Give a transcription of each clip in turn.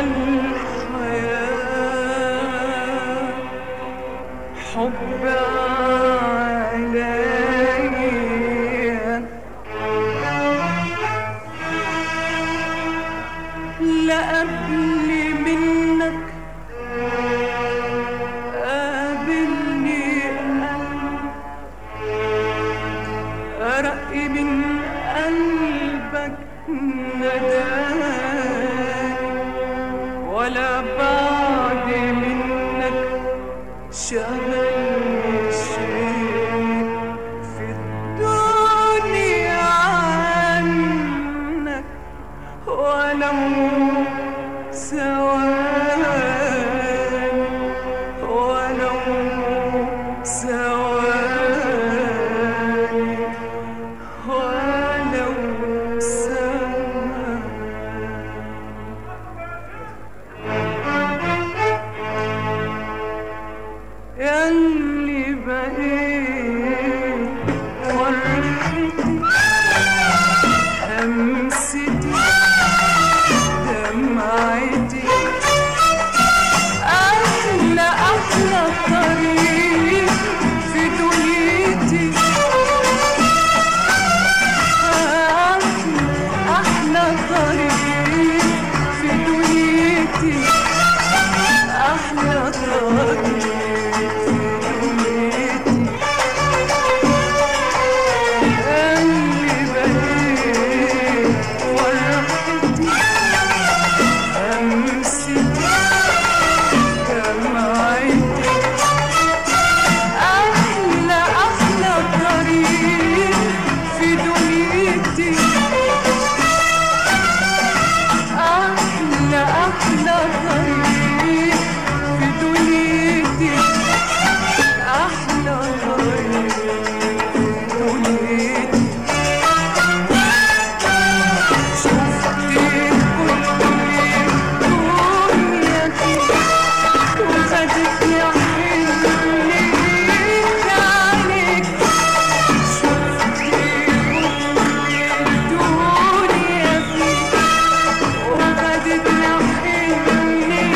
الحياة حب عليا لا قبل منك قابلني قلب أرق من قلبك نداني ولا بعد منك شغلني شيء في الدنيا عنك ولو ثواني ولو ثواني ولو ثواني ياللي بقيت فرحتي همستي دمعتي أحلى أحلى طريق في دنيتي أحلى أحلى طريق في دنيتي أحلى طريق في دنيتي اللي بقيت فرحتي أمسي دمعتي أحلى أحلى طريق في دنيتي أحلى أحلى طريق في دنيتي أحلى طريق في دنيتي شفت كل الدنيا فيك وخدتني حنيك عليك شفت كل الدنيا فيك وخدتني حنيك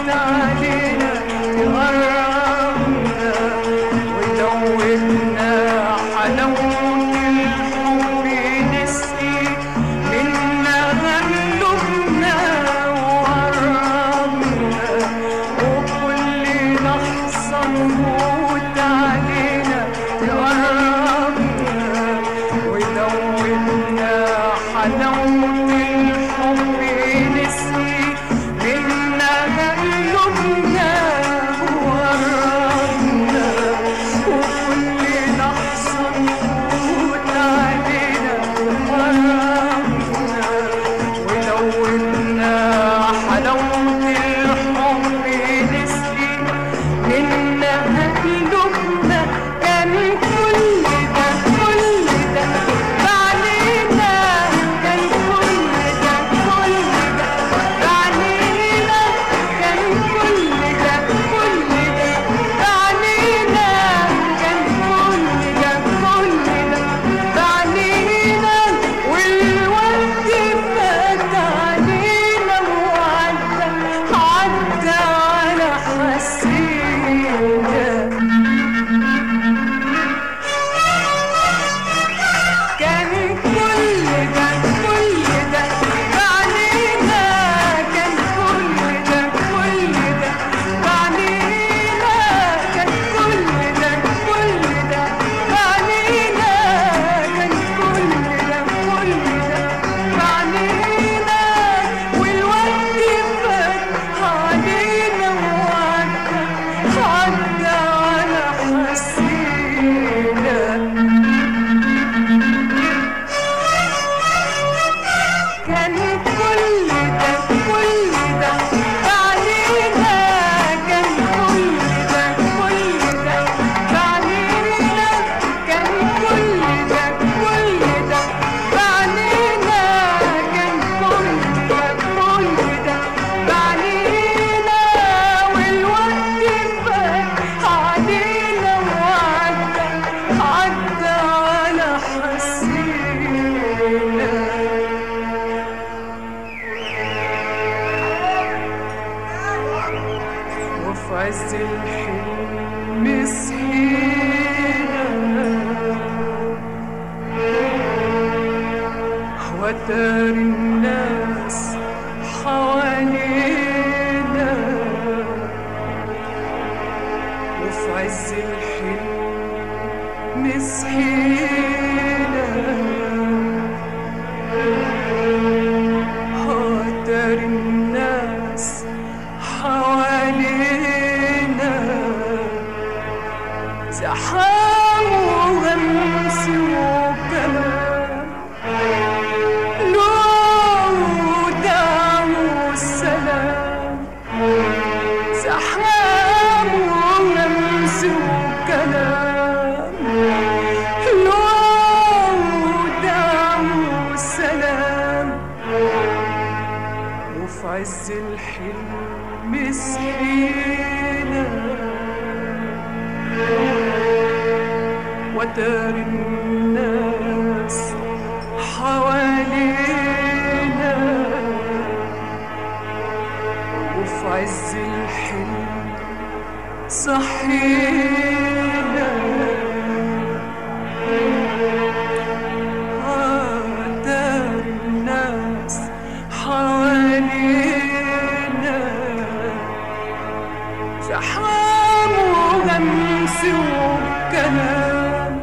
علينا يقربنا ويدوبنا حلاوة الحب نسقي منا غلبنا وقربنا وكل لحظة نموت علينا يقربنا ويدوبنا حلاوة الحب نسقي منا غلبنا وقربنا وكل لحظة نموت علينا يقربنا ولونا حلاوة الحب نسقي منا قلوبنا كان كل ده كل ده علينا كان كل ده كل ده علينا كان كل ده كل ده علينا كان كل ده كل ده علينا والوقت فات علينا وعدى عدى على حسينا كان كل ده كل ده علينا كان كل ده كل ده علينا كان كل ده كل ده علينا كان كل ده كل ده علينا والوقت فات علينا وعدى عدى على حسينا كان كل ده كل ده علينا كان كل ده كل ده علينا كان كل ده كل ده علينا كان كل ده كل ده علينا والوقت فات علينا وعدى عدى على حسينا وفي عز الحلم صحينا وتار الناس حوالينا وفي عز الحلم صحينا وتار الناس حوالينا زحام وغمس وكلام لو دعم السلام زحام وغمس وكلام لو دعم السلام وفي عز الحلم سقينا ودار الناس حوالينا وفي عز الحلم صحينا دار الناس حوالينا زحام وغمس وكلام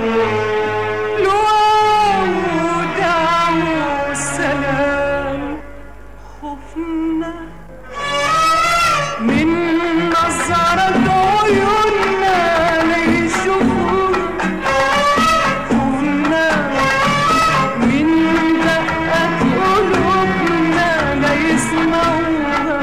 لوم ودعم وسلام خفنا من نظرة عيوننا ليشوفونا خفنا من دقة قلوبنا ليسمعونا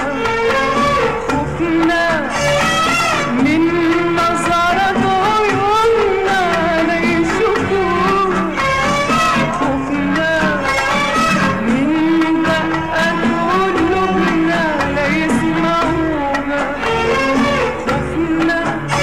خفنا من نظرة عيوننا ليشوفونا خفنا من دقة قلوبنا ليسمعونا خفنا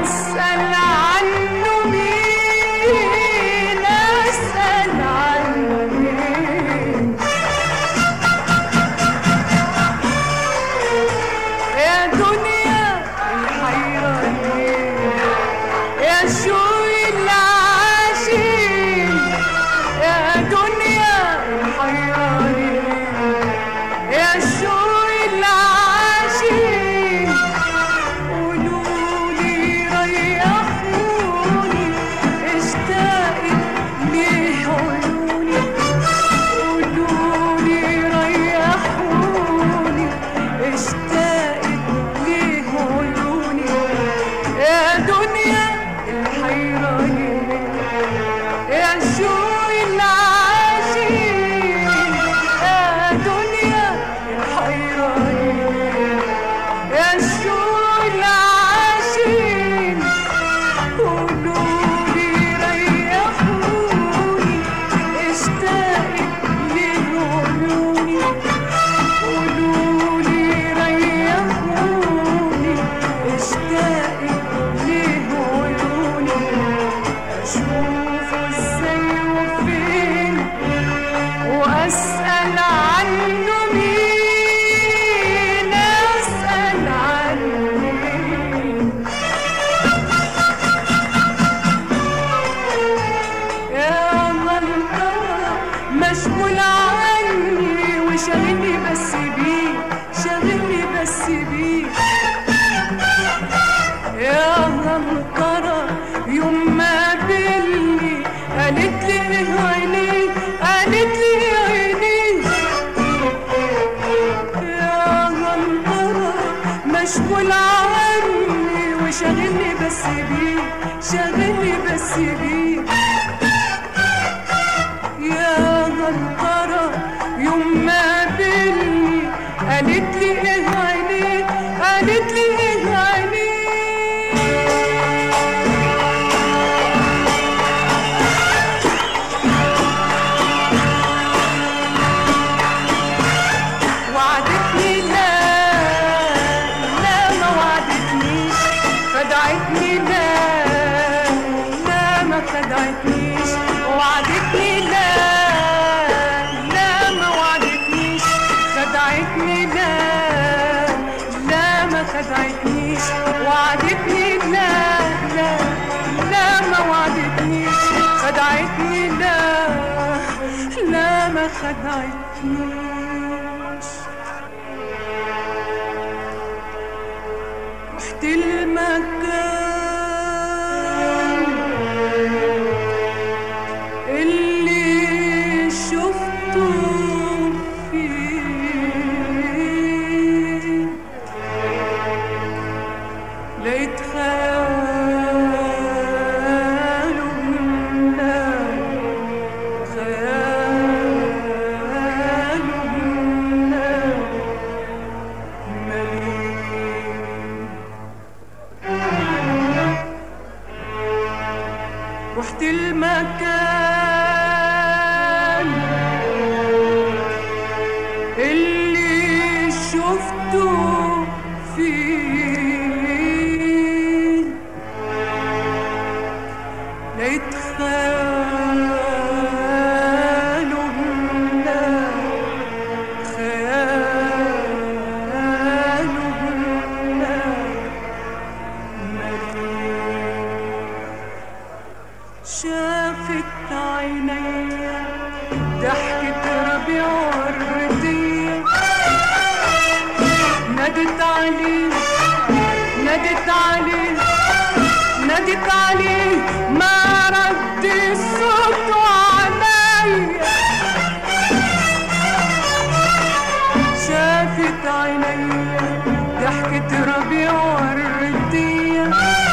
واسأل عنه مين اسأل عنه مين يا دنيا الحيرة ليه يا شوي العاشق يا دنيا الحيرة ليه يا شوي العاشق قولولي ريحوني اشتاقت ليه عيوني قولولي ريحوني اشتاقت ليه عيوني يا دنيا الحيرة ليه يا شوي العاشق يا دنيا الحيرة ليه يا شوي العاشق قولولي ريحوني اشتاقت ليه عيوني قولولي ريحوني اشتاقت ليه عيوني اشوفه ازاي وفين واسال عنه مين اسال عنه مين يا منطقة مشغول عني وشاغلني بس بيه شاغلني بس بيه يا منطقة يوم ما قابلني قالت لي ايه عيني قالت لي ايه عيني يا منطقة مشغول عني وشاغلني بس بيه شاغلني بس بيه يا غنطرة يوم ما قابلني قالت لي ايه عيني قالت لي ايه عيني وعدتني لا لا ما وعدتنيش خدعتني لا لا ما خدعتنيش وعدتني لا لا ما وعدتنيش خدعتني لا لا ما خدعتنيش وعدتني لا لا لا ما وعدتنيش خدعتني لا لا ما خدعتنيش رحت المكان اللي شفته فيه لقيت خياله منام خياله منام مليء رحت المكان اللي شفته فيه لقيت خياله منام خياله منام مليء شافت عينيا ضحكة ربيع وردية نادت عليه نادت عليه نادت عليه ما رد الصوت عليا شافت عينيا ضحكة ربيع وردية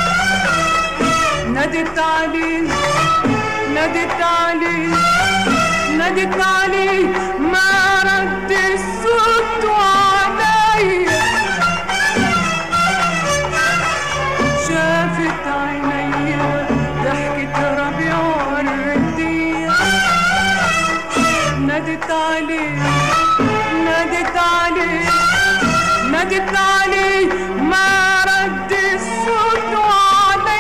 نادت عليه نادت عليه نادت عليه ما رد الصوت عليا شافت عينيا ضحكة ربيع وردية نادت عليه نادت عليه نادت عليه ما رد الصوت عليا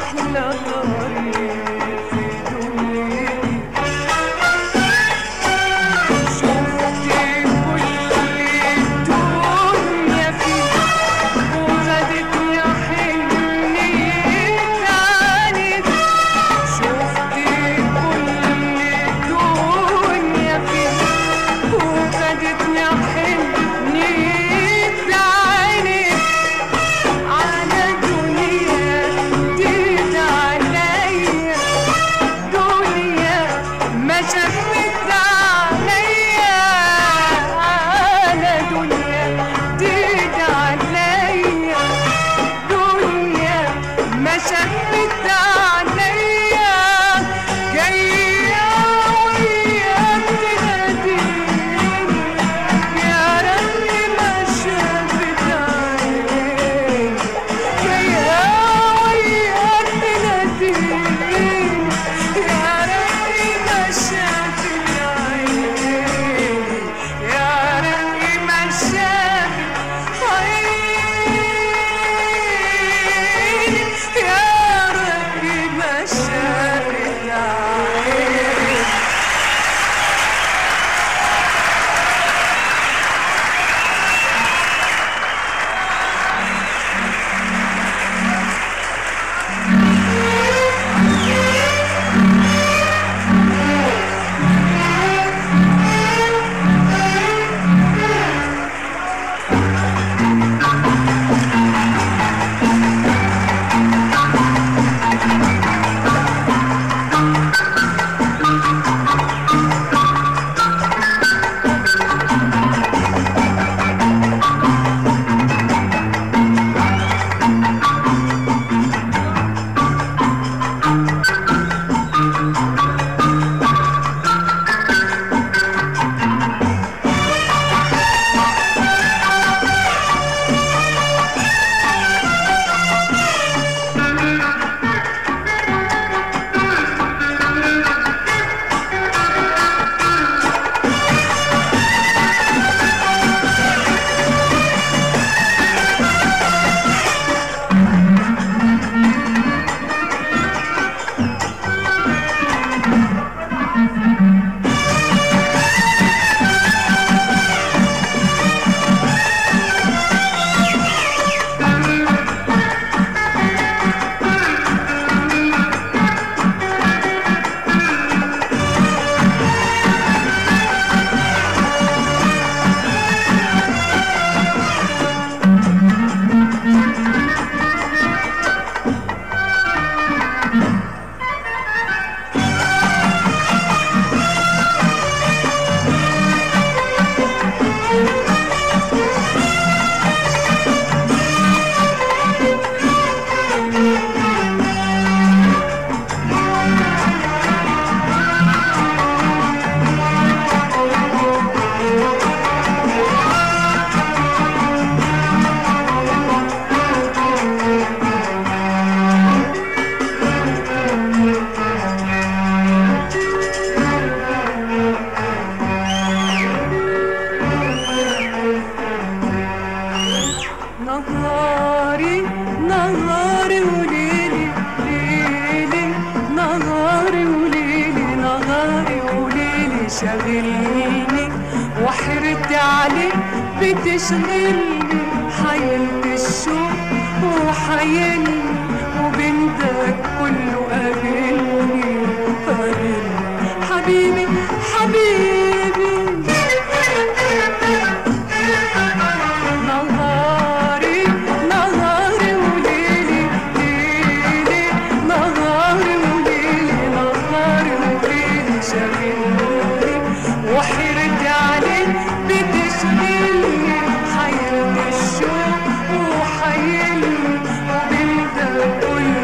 أحلى طريق في دنيتي شفت كل الدنيا فيك وخدتني حنية عنك شفت كل الدنيا فيك وخدتني حنية عنك على دنيا جديدة عليا دنيا ما شافت عليا على دنيا جديدة عليا دنيا ما شافت عليا جاية وياك تناديني يا ربي ما شافت عيني جاية وياك تناديني يا ربي ما شافت عيني يا ربي ما شافت عيني يا ربي ما شافت عيني نهاري نهاري وليلي ليلي نهاري وليلي نهاري وليلي شاغلني وحرت عليك بتشغلني حيلت الشوق وحيلني وبنتك كله قابلني قابلني حبيبي حبيبي نهاري نهاري وليلي ليلي نهاري وليلي نهاري وليلي شاغلني وحرت عليك بتشغلني حيرت الشوق وحيلني وبنت كل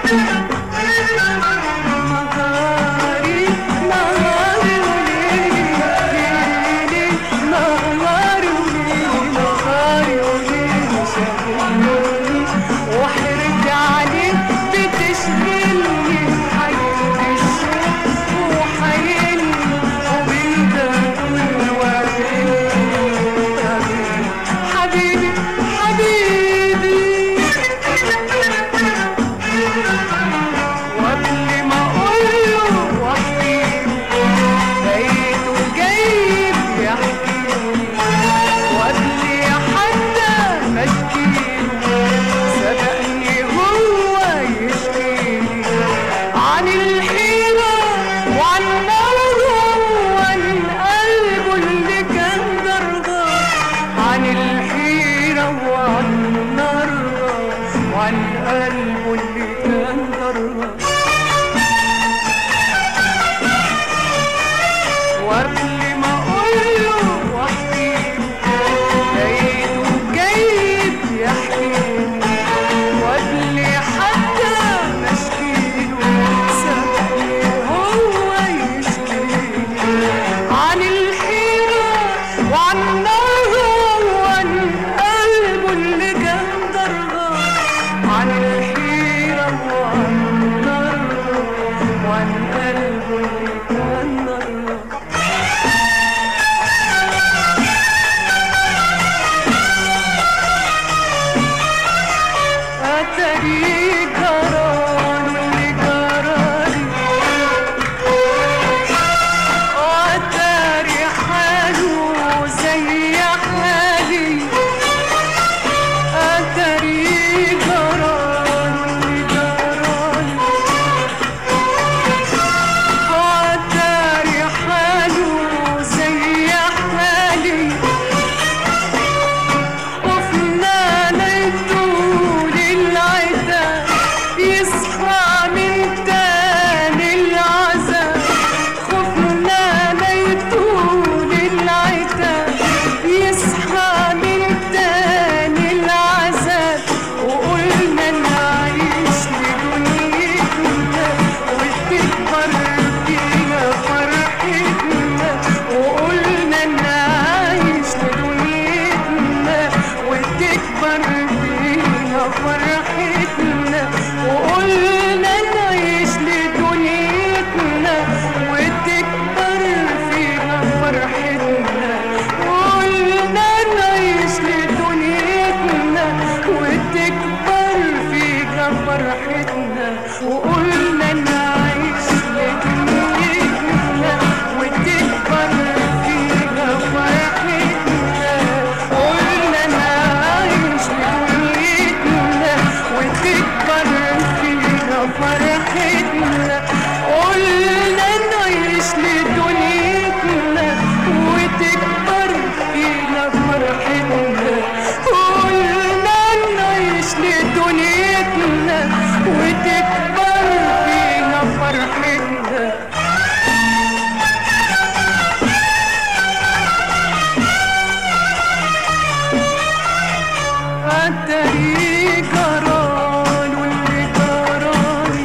نهاري نهاري وليلي ليلي نهاري وليلي نهاري وليلي شغلوني وحرج عليك بتشغلني حيلي الشوق وحيلي وبنت كل وقت حبيبي حبيبي وقبل ما اقوله واحكيله لقيته جايب يحكيلي وقبل حتى ما اشكيله سبقني هو يشكيلي عن الحيرة وعن مرضه وعن قلبه اللي كان درجة عن الحيرة وعن نرجة وعن قلبه اللي كان درجة وقبل ما اقوله واحكيله لقيته جايب يحكيلي وقبل حتى ما اشكيله سابني هو يشكيلي عن الحيرة وعن ناره وعن قلبه اللي كان درجة عن الحيرة وعن ناره وعن قلبه اللي كان درجة أتري جران اللي جرالي وأتري حاله زي حالي أتري جران اللي جرالي وأتري حاله زي حالي وفنا ليطول العدا يصحى من تاني العذاب خفنا ليطول العدا يصحى من تاني العذاب وقلنا نعيش لدنيتنا وتكبر فينا فرحتنا وقلنا نعيش لدنيتنا وتكبر فينا فرحتنا وقلنا نعيش لدنيتنا وتكبر فينا فرحتنا وقلنا نعيش لدنيتنا وتكبر فينا فرحتنا وقلنا نعيش لدنيتنا وتكبر فينا فرحتنا قلنا نعيش لدنيتنا وتكبر فينا فرحتنا قلنا نعيش لدنيتنا وتكبر فينا فرحتنا قلنا نعيش لدنيتنا وتكبر فينا فرحتنا أتري جران واللي جراني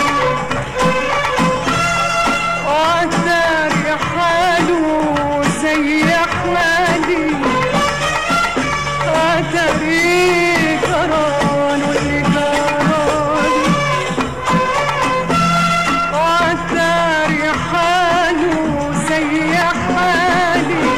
وأتري حاله زي حالي أتري جران واللي جراني وأتري حاله زي حالي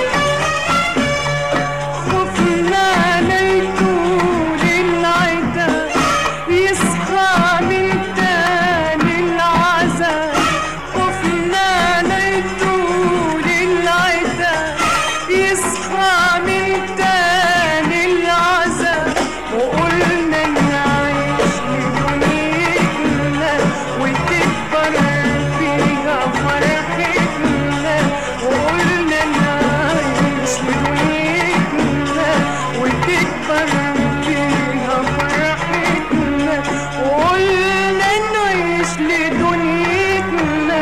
خفنا ليطول العدا يصحى من تاني العذاب خفنا ليطول العدا يصحى من تاني العذاب وقلنا نعيش لدنيتنا وتكبر فيها فرحتنا وقلنا نعيش لدنيتنا وتكبر فيها فرحتنا وقلنا نعيش لدنيتنا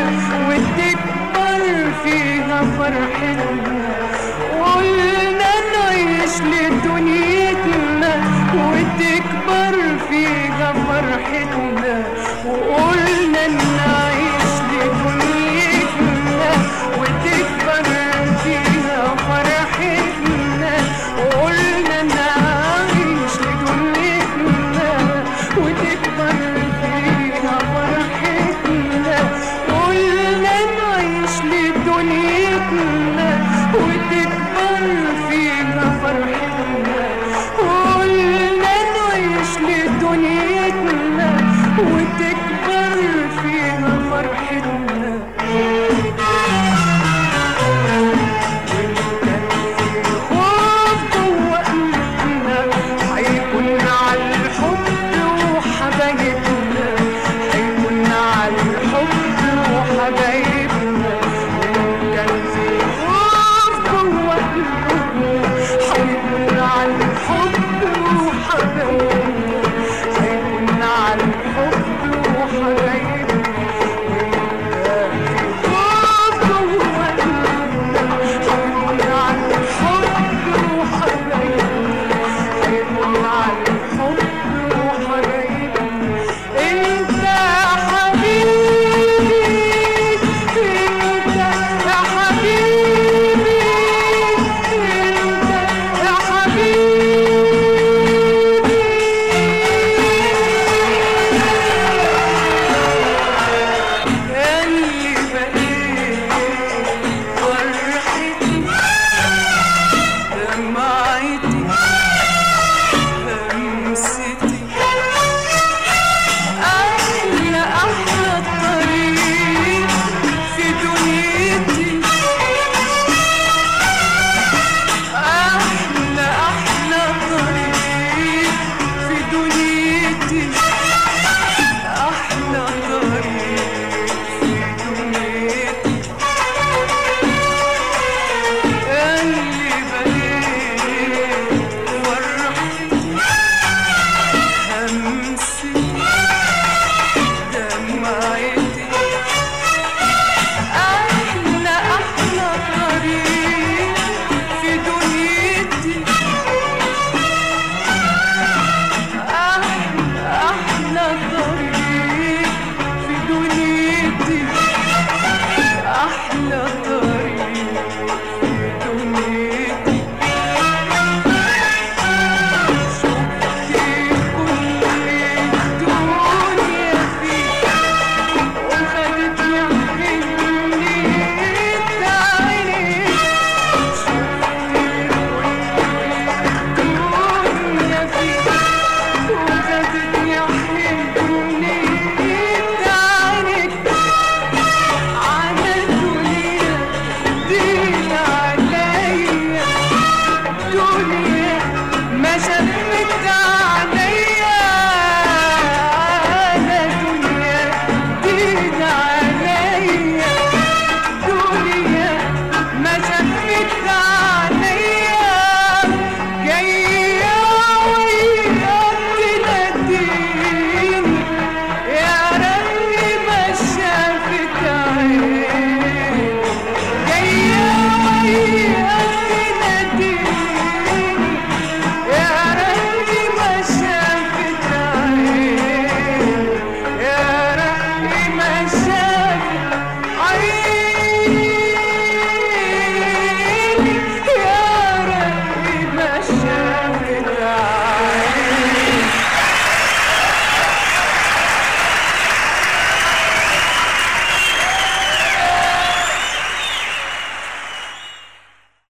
وتكبر فيها فرحتنا وقلنا نعيش لدنيتنا